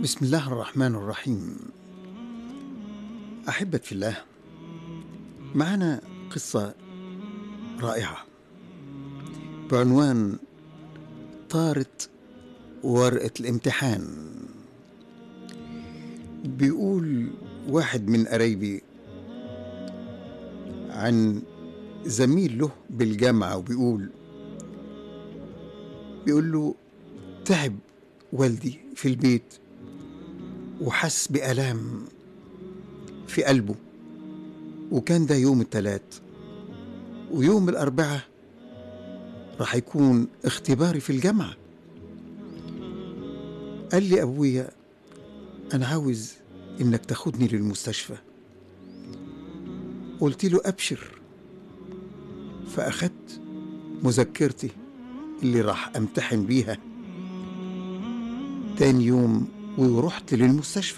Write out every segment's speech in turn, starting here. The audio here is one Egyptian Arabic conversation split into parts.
بسم الله الرحمن الرحيم أحبة في الله معنا قصة رائعة بعنوان طارت ورقة الامتحان بيقول واحد من قرايبي عن زميل له بالجامعة وبيقول بيقول له تعب والدي في البيت وحس بآلام في قلبه وكان ده يوم الثلاث ويوم الأربعاء راح يكون اختباري في الجامعة قال لي أبويا أنا عاوز إنك تاخدني للمستشفى قلت له أبشر فأخدت مذكرتي اللي راح أمتحن بيها تاني يوم ورحت للمستشفى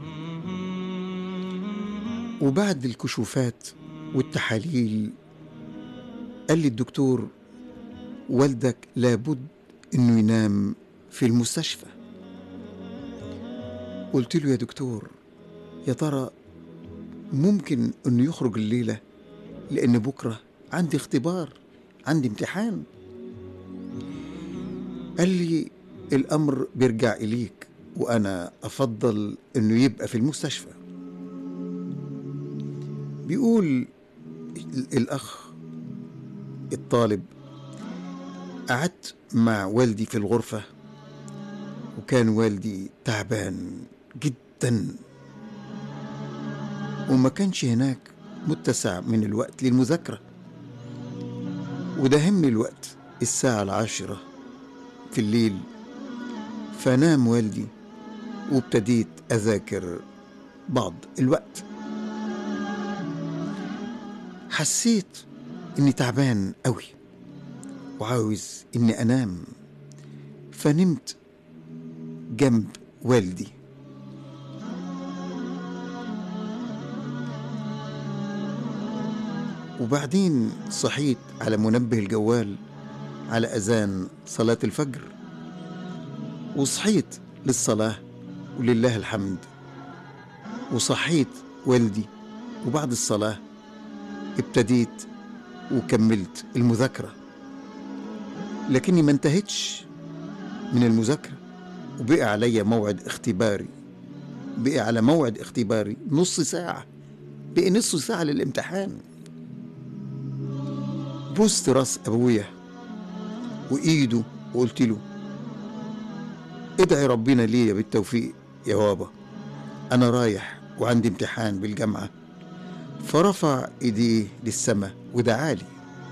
وبعد الكشوفات والتحاليل قال لي الدكتور والدك لابد انه ينام في المستشفى قلت له يا دكتور يا ترى ممكن انه يخرج الليله لان بكره عندي اختبار عندي امتحان قال لي الامر بيرجع اليك وانا افضل انه يبقى في المستشفى بيقول الاخ الطالب قعدت مع والدي في الغرفه وكان والدي تعبان جدا وما كانش هناك متسع من الوقت للمذاكره ودهمني الوقت الساعه العاشره في الليل فنام والدي وابتديت أذاكر بعض الوقت حسيت إني تعبان أوي وعاوز إني أنام فنمت جنب والدي وبعدين صحيت على منبه الجوال على أذان صلاة الفجر وصحيت للصلاة ولله الحمد وصحيت والدي وبعد الصلاة ابتديت وكملت المذاكرة لكني ما انتهتش من المذاكرة وبقى علي موعد اختباري بقى على موعد اختباري نص ساعة بقى نص ساعة للامتحان بوست راس أبويا وإيده وقلت له ادعي ربنا ليا بالتوفيق يا بابا انا رايح وعندي امتحان بالجامعه فرفع ايديه للسماء ودعالي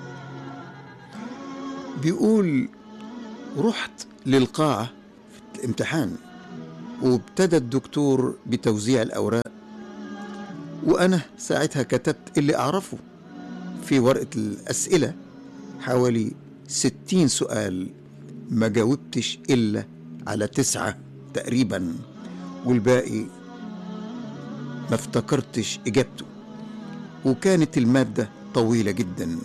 بيقول رحت للقاعه في الامتحان وابتدى الدكتور بتوزيع الاوراق وانا ساعتها كتبت اللي اعرفه في ورقه الاسئله حوالي ستين سؤال ما جاوبتش الا على تسعة تقريبا والباقي ما افتكرتش إجابته وكانت المادة طويلة جدا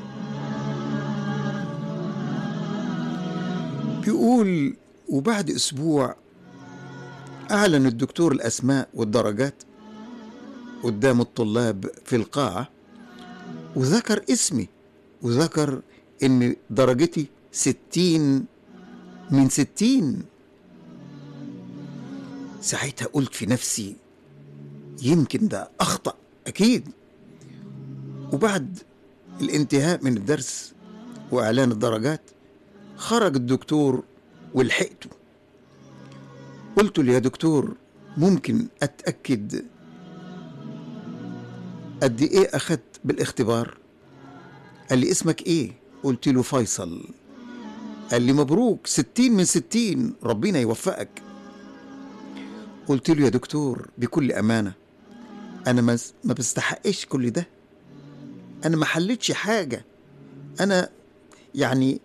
بيقول وبعد أسبوع أعلن الدكتور الأسماء والدرجات قدام الطلاب في القاعة وذكر اسمي وذكر إن درجتي ستين من ستين ساعتها قلت في نفسي يمكن ده أخطأ أكيد وبعد الانتهاء من الدرس وإعلان الدرجات خرج الدكتور ولحقته قلت له يا دكتور ممكن أتأكد قد إيه أخدت بالاختبار قال لي اسمك إيه قلت له فيصل قال لي مبروك ستين من ستين ربنا يوفقك قلت له يا دكتور بكل أمانة أنا ما بستحقش كل ده أنا ما حلتش حاجة أنا يعني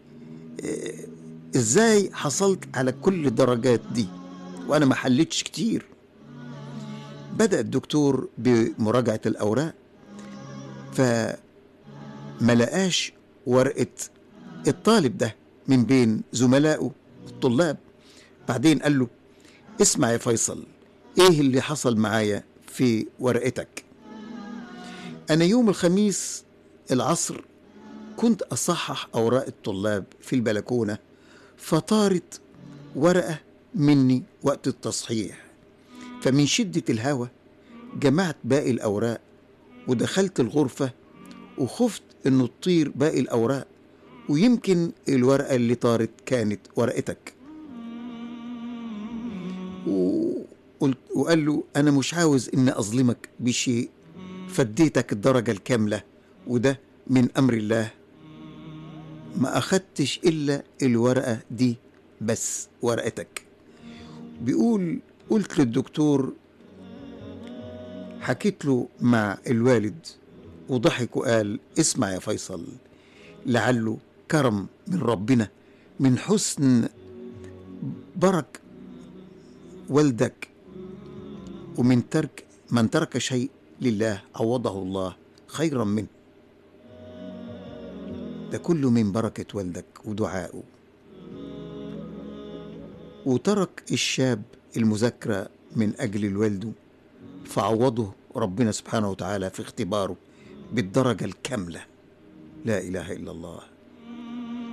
إزاي حصلت على كل الدرجات دي وأنا ما حلتش كتير بدأ الدكتور بمراجعة الأوراق فما لقاش ورقة الطالب ده من بين زملائه الطلاب بعدين قال له اسمع يا فيصل ايه اللي حصل معايا في ورقتك انا يوم الخميس العصر كنت اصحح اوراق الطلاب في البلكونه فطارت ورقه مني وقت التصحيح فمن شده الهوى جمعت باقي الاوراق ودخلت الغرفه وخفت انه تطير باقي الاوراق ويمكن الورقه اللي طارت كانت ورقتك وقلت وقال له انا مش عاوز اني اظلمك بشيء فديتك الدرجه الكامله وده من امر الله ما اخدتش الا الورقه دي بس ورقتك بيقول قلت للدكتور حكيت له مع الوالد وضحك وقال اسمع يا فيصل لعله كرم من ربنا من حسن برك والدك ومن ترك من ترك شيء لله عوضه الله خيرا منه ده كله من بركة والدك ودعائه وترك الشاب المذاكرة من أجل الوالده فعوضه ربنا سبحانه وتعالى في اختباره بالدرجة الكاملة لا إله إلا الله